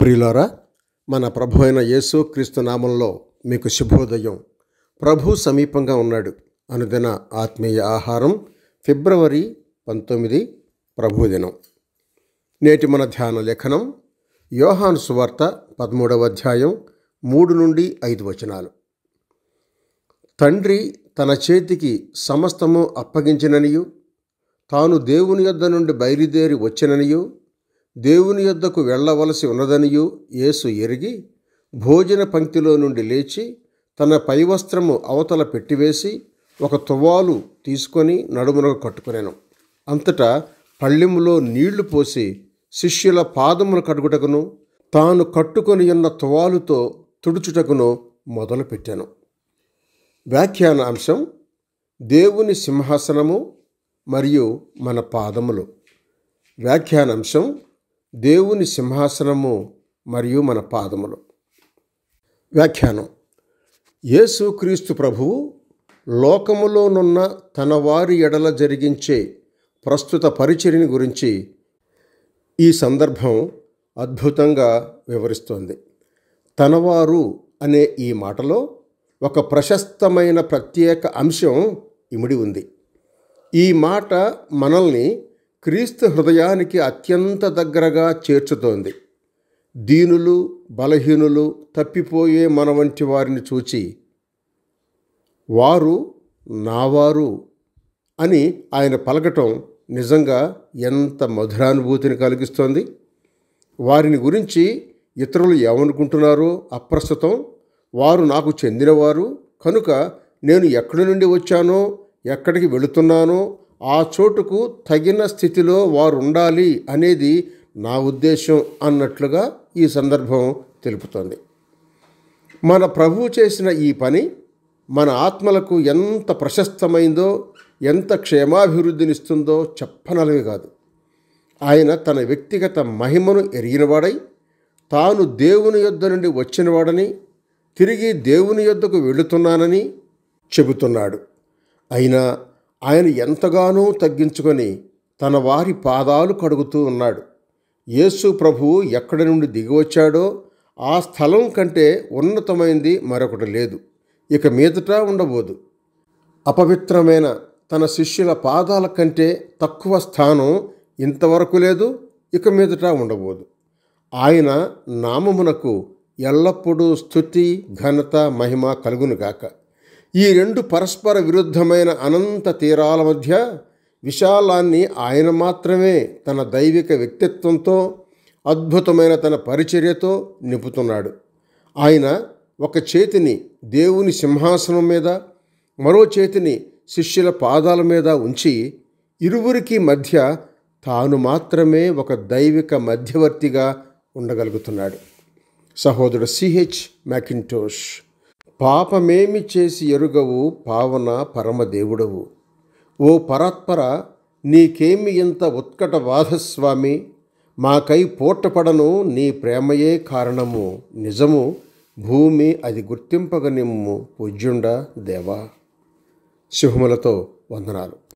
ప్రియులారా మన ప్రభు అయిన యేసు క్రీస్తు నామంలో మీకు శుభోదయం ప్రభు సమీపంగా ఉన్నాడు అనుదిన ఆత్మీయ ఆహారం ఫిబ్రవరి పంతొమ్మిది ప్రభుదినం నేటి మన ధ్యాన లేఖనం యోహాను సువార్త పదమూడవ అధ్యాయం మూడు నుండి ఐదు వచనాలు తండ్రి తన చేతికి సమస్తము అప్పగించిననియు తాను దేవుని యొద్ద నుండి బయలుదేరి వచ్చిననియు దేవుని యొద్దకు వెళ్ళవలసి ఉన్నదనియు యేసు ఎరిగి భోజన పంక్తిలో నుండి లేచి తన పైవస్త్రము అవతల పెట్టివేసి ఒక తువాలు తీసుకొని నడుమునకు కట్టుకునేను అంతటా పళ్ళెములో నీళ్లు పోసి శిష్యుల పాదములు కడుగుటకును తాను కట్టుకొని ఉన్న తువాలుతో తుడుచుటకును మొదలుపెట్టాను వ్యాఖ్యాన అంశం దేవుని సింహాసనము మరియు మన పాదములు వ్యాఖ్యానాంశం దేవుని సింహాసనము మరియు మన పాదములు వ్యాఖ్యానం యేసుక్రీస్తు ప్రభువు లోకములోనున్న తన వారి ఎడల జరిగించే ప్రస్తుత పరిచర్ని గురించి ఈ సందర్భం అద్భుతంగా వివరిస్తోంది తనవారు అనే ఈ మాటలో ఒక ప్రశస్తమైన ప్రత్యేక అంశం ఇమిడి ఉంది ఈ మాట మనల్ని క్రీస్తు హృదయానికి అత్యంత దగ్గరగా చేర్చుతోంది దీనులు బలహీనులు తప్పిపోయే మన వంటి వారిని చూచి వారు నావారు అని ఆయన పలకటం నిజంగా ఎంత మధురానుభూతిని కలిగిస్తోంది వారిని గురించి ఇతరులు ఏమనుకుంటున్నారో అప్రస్తుతం వారు నాకు చెందినవారు కనుక నేను ఎక్కడి నుండి వచ్చానో ఎక్కడికి వెళుతున్నానో ఆ చోటుకు తగిన స్థితిలో వారు ఉండాలి అనేది నా ఉద్దేశం అన్నట్లుగా ఈ సందర్భం తెలుపుతోంది మన ప్రభువు చేసిన ఈ పని మన ఆత్మలకు ఎంత ప్రశస్తమైందో ఎంత క్షేమాభివృద్ధినిస్తుందో చెప్పనలవి కాదు ఆయన తన వ్యక్తిగత మహిమను ఎరిగినవాడై తాను దేవుని యొద్ద నుండి వచ్చినవాడని తిరిగి దేవుని యొద్దకు వెళుతున్నానని చెబుతున్నాడు అయినా ఆయన ఎంతగానో తగ్గించుకొని తన వారి పాదాలు కడుగుతూ ఉన్నాడు యేసు ప్రభువు ఎక్కడి నుండి దిగివచ్చాడో ఆ స్థలం కంటే ఉన్నతమైంది మరొకటి లేదు ఇక మీదట ఉండబోదు అపవిత్రమైన తన శిష్యుల పాదాల కంటే తక్కువ స్థానం ఇంతవరకు లేదు ఇక మీదట ఉండబోదు ఆయన నామమునకు ఎల్లప్పుడూ స్థుతి ఘనత మహిమ కలుగునుగాక ఈ రెండు పరస్పర విరుద్ధమైన అనంత తీరాల మధ్య విశాలాన్ని ఆయన మాత్రమే తన దైవిక వ్యక్తిత్వంతో అద్భుతమైన తన పరిచర్యతో నింపుతున్నాడు ఆయన ఒక చేతిని దేవుని సింహాసనం మీద మరో చేతిని శిష్యుల పాదాల మీద ఉంచి ఇరువురికి మధ్య తాను మాత్రమే ఒక దైవిక మధ్యవర్తిగా ఉండగలుగుతున్నాడు సహోదరుడు సిహెచ్ మ్యాకింటోష్ పాపమేమి చేసి ఎరుగవు పావన పరమదేవుడవు ఓ పరాత్పర నీకేమి ఇంత ఉత్కట బాధస్వామి మాకై పోటపడను నీ ప్రేమయే కారణము నిజము భూమి అది గుర్తింపగనిమ్ము పూజ్యుండ దేవా శుభములతో వందనాలు